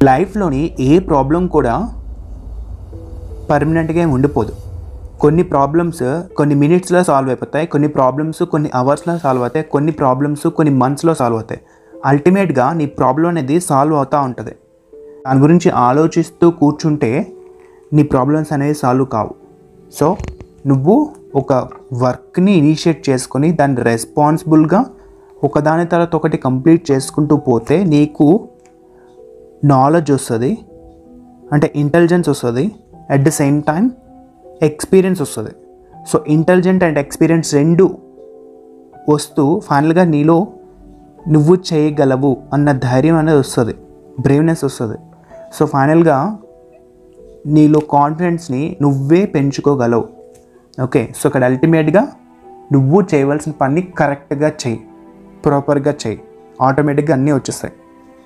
లైఫ్లోని ఏ problem కూడా పర్మనెంట్గా ఏమి ఉండిపోదు కొన్ని ప్రాబ్లమ్స్ కొన్ని మినిట్స్లో సాల్వ్ అయిపోతాయి కొన్ని ప్రాబ్లమ్స్ కొన్ని అవర్స్లో సాల్వ్ అవుతాయి కొన్ని ప్రాబ్లమ్స్ కొన్ని మంత్స్లో సాల్వ్ అవుతాయి అల్టిమేట్గా నీ ప్రాబ్లం అనేది సాల్వ్ అవుతూ ఉంటుంది దాని గురించి ఆలోచిస్తూ కూర్చుంటే నీ ప్రాబ్లమ్స్ అనేవి సాల్వ్ కావు సో నువ్వు ఒక వర్క్ని ఇనిషియేట్ చేసుకొని దాన్ని రెస్పాన్సిబుల్గా ఒకదాని తర్వాత ఒకటి కంప్లీట్ చేసుకుంటూ పోతే నీకు నాలెడ్జ్ వస్తుంది అంటే ఇంటెలిజెన్స్ వస్తుంది at the same time experience వస్తుంది సో ఇంటెలిజెంట్ అండ్ ఎక్స్పీరియన్స్ రెండు వస్తూ ఫైనల్గా నీలో నువ్వు చేయగలవు అన్న ధైర్యం అనేది వస్తుంది బ్రేవ్నెస్ వస్తుంది సో ఫైనల్గా నీలో కాన్ఫిడెన్స్ని నువ్వే పెంచుకోగలవు ఓకే సో ఇక్కడ అల్టిమేట్గా నువ్వు చేయవలసిన పని కరెక్ట్గా చెయ్యి ప్రాపర్గా చెయ్యి ఆటోమేటిక్గా అన్నీ వచ్చేస్తాయి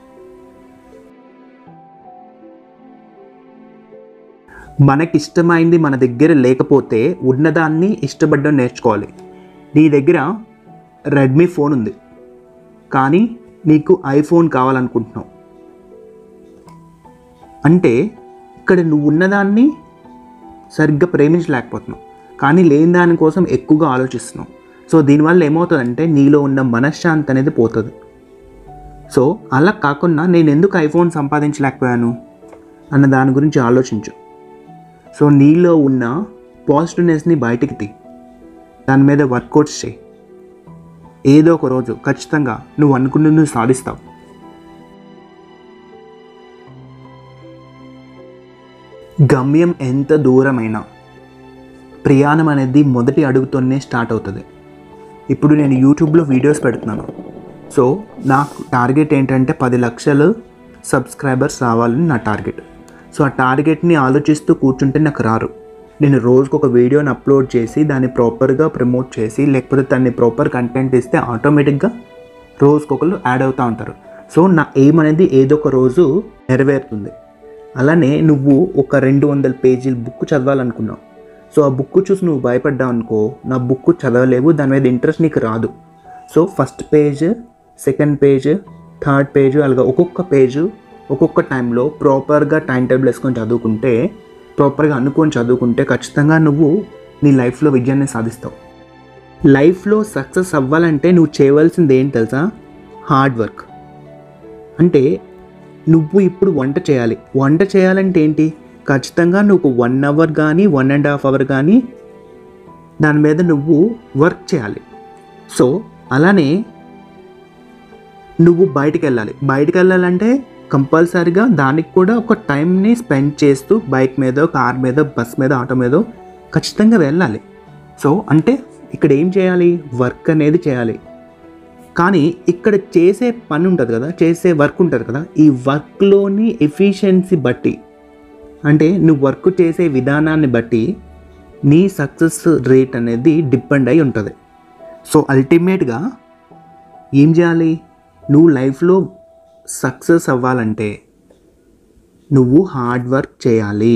మనకి ఇష్టమైంది మన దగ్గర లేకపోతే ఉన్నదాన్ని ఇష్టపడడం నేర్చుకోవాలి నీ దగ్గర రెడ్మీ ఫోన్ ఉంది కానీ నీకు ఐఫోన్ కావాలనుకుంటున్నావు అంటే ఇక్కడ నువ్వు ఉన్నదాన్ని సరిగ్గా ప్రేమించలేకపోతున్నావు కానీ లేని దానికోసం ఎక్కువగా ఆలోచిస్తున్నావు సో దీనివల్ల ఏమవుతుందంటే నీలో ఉన్న మనశ్శాంతి అనేది పోతుంది సో అలా కాకుండా నేను ఎందుకు ఐఫోన్ సంపాదించలేకపోయాను అన్న దాని గురించి ఆలోచించు సో నీలో ఉన్న పాజిటివ్నెస్ని బయటికి తీ దాని మీద వర్కౌట్స్ చేయి ఏదో ఒక రోజు ఖచ్చితంగా నువ్వు అనుకున్నది నువ్వు సాధిస్తావు గమ్యం ఎంత దూరమైనా ప్రయాణం అనేది మొదటి అడుగుతోనే స్టార్ట్ అవుతుంది ఇప్పుడు నేను యూట్యూబ్లో వీడియోస్ పెడుతున్నాను సో నాకు టార్గెట్ ఏంటంటే పది లక్షలు సబ్స్క్రైబర్స్ రావాలని నా టార్గెట్ సో ఆ టార్గెట్ని ఆలోచిస్తూ కూర్చుంటే నాకు రారు నేను రోజుకు ఒక వీడియోని అప్లోడ్ చేసి దాన్ని ప్రాపర్గా ప్రమోట్ చేసి లేకపోతే దాన్ని ప్రాపర్ కంటెంట్ ఇస్తే ఆటోమేటిక్గా రోజుకొకరు యాడ్ అవుతూ ఉంటారు సో నా ఎయిమ్ అనేది ఏదో ఒక రోజు నెరవేరుతుంది అలానే నువ్వు ఒక రెండు వందల పేజీల బుక్ చదవాలనుకున్నావు సో ఆ బుక్ చూసి నువ్వు భయపడ్డావు అనుకో నా బుక్ చదవలేవు దాని మీద ఇంట్రెస్ట్ నీకు రాదు so first page second page third page అలాగా ఒక్కొక్క పేజ్ ఒక్కొక్క టైంలో ప్రాపర్గా టైం టేబుల్ వేసుకొని చదువుకుంటే ప్రాపర్గా అనుకొని చదువుకుంటే ఖచ్చితంగా నువ్వు నీ లైఫ్లో విజయాన్ని సాధిస్తావు లైఫ్లో సక్సెస్ అవ్వాలంటే నువ్వు చేయవలసింది ఏంటి తెలుసా హార్డ్ వర్క్ అంటే నువ్వు ఇప్పుడు వంట చేయాలి వంట చేయాలంటే ఏంటి ఖచ్చితంగా నువ్వు వన్ అవర్ కానీ వన్ అండ్ హాఫ్ అవర్ కానీ దాని మీద నువ్వు వర్క్ చేయాలి సో అలానే నువ్వు బయటికి వెళ్ళాలి బయటికి వెళ్ళాలంటే కంపల్సరీగా దానికి కూడా ఒక టైంని స్పెండ్ చేస్తూ బైక్ మీద కార్ మీద బస్ మీద ఆటో మీద ఖచ్చితంగా వెళ్ళాలి సో అంటే ఇక్కడ ఏం చేయాలి వర్క్ అనేది చేయాలి కానీ ఇక్కడ చేసే పని ఉంటుంది కదా చేసే వర్క్ ఉంటుంది కదా ఈ వర్క్లోని ఎఫిషియన్సీ బట్టి అంటే నువ్వు వర్క్ చేసే విధానాన్ని బట్టి నీ సక్సెస్ రేట్ అనేది డిపెండ్ అయి ఉంటుంది సో అల్టిమేట్గా ఏం చేయాలి నువ్వు లైఫ్లో సక్సెస్ అవ్వాలంటే నువ్వు హార్డ్ వర్క్ చేయాలి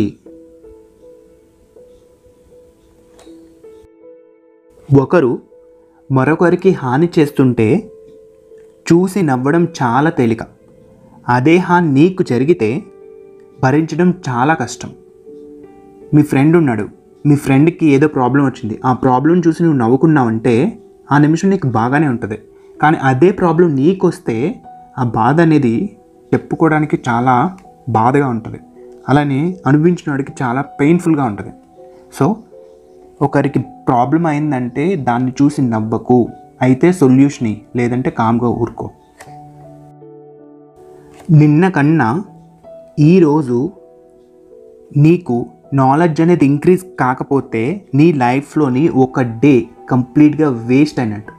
ఒకరు మరొకరికి హాని చేస్తుంటే చూసి నవ్వడం చాలా తేలిక అదే హాని నీకు జరిగితే భరించడం చాలా కష్టం మీ ఫ్రెండ్ ఉన్నాడు మీ ఫ్రెండ్కి ఏదో ప్రాబ్లం వచ్చింది ఆ ప్రాబ్లం చూసి నువ్వు నవ్వుకున్నావంటే ఆ నిమిషం నీకు బాగానే ఉంటుంది కానీ అదే ప్రాబ్లం నీకు వస్తే ఆ బాధ అనేది చెప్పుకోవడానికి చాలా బాధగా ఉంటుంది అలానే అనుభవించిన వాడికి చాలా పెయిన్ఫుల్గా ఉంటుంది సో ఒకరికి ప్రాబ్లం అయిందంటే దాన్ని చూసి నవ్వకు అయితే సొల్యూషని లేదంటే కామ్గా ఊరుకో నిన్న కన్నా ఈరోజు నీకు నాలెడ్జ్ అనేది ఇంక్రీజ్ కాకపోతే నీ లైఫ్లోని ఒక డే కంప్లీట్గా వేస్ట్ అయినట్టు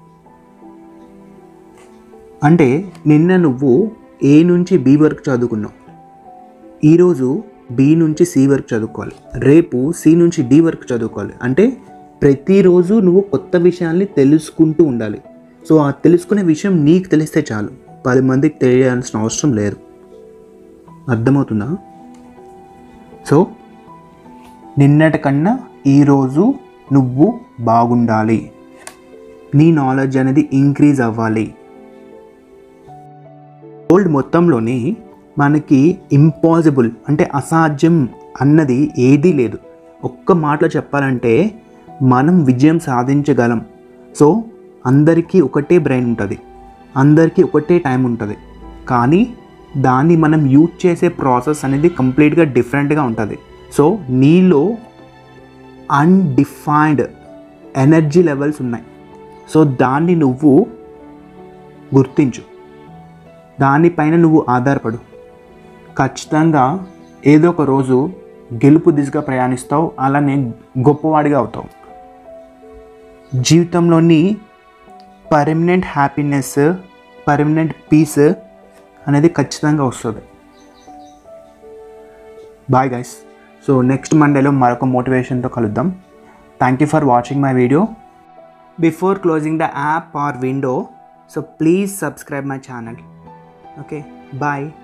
అంటే నిన్న నువ్వు ఏ నుంచి బి వరకు చదువుకున్నావు ఈరోజు బి నుంచి సి వరకు చదువుకోవాలి రేపు సి నుంచి డి వరకు చదువుకోవాలి అంటే ప్రతిరోజు నువ్వు కొత్త విషయాల్ని తెలుసుకుంటూ ఉండాలి సో ఆ తెలుసుకునే విషయం నీకు తెలిస్తే చాలు పది మందికి తెలియాల్సిన అవసరం లేదు అర్థమవుతుందా సో నిన్నటి కన్నా ఈరోజు నువ్వు బాగుండాలి నీ నాలెడ్జ్ అనేది ఇంక్రీజ్ అవ్వాలి వరల్డ్ మొత్తంలోని మనకి ఇంపాసిబుల్ అంటే అసాధ్యం అన్నది ఏదీ లేదు ఒక్క మాటలో చెప్పాలంటే మనం విజయం సాధించగలం సో అందరికీ ఒకటే బ్రెయిన్ ఉంటుంది అందరికీ ఒకటే టైం ఉంటుంది కానీ దాన్ని మనం యూజ్ చేసే ప్రాసెస్ అనేది కంప్లీట్గా డిఫరెంట్గా ఉంటుంది సో నీలో అన్డిఫైన్డ్ ఎనర్జీ లెవెల్స్ ఉన్నాయి సో దాన్ని నువ్వు గుర్తించు దానిపైన నువ్వు ఆధారపడు ఖచ్చితంగా ఏదో ఒక రోజు గెలుపు దిశగా ప్రయాణిస్తావు అలానే గొప్పవాడిగా అవుతావు జీవితంలోని పర్మనెంట్ హ్యాపీనెస్ పర్మనెంట్ పీస్ అనేది ఖచ్చితంగా వస్తుంది బాయ్ గైస్ సో నెక్స్ట్ మండేలో మరొక మోటివేషన్తో కలుద్దాం thank you for watching my video before closing the app or window so please subscribe my channel okay bye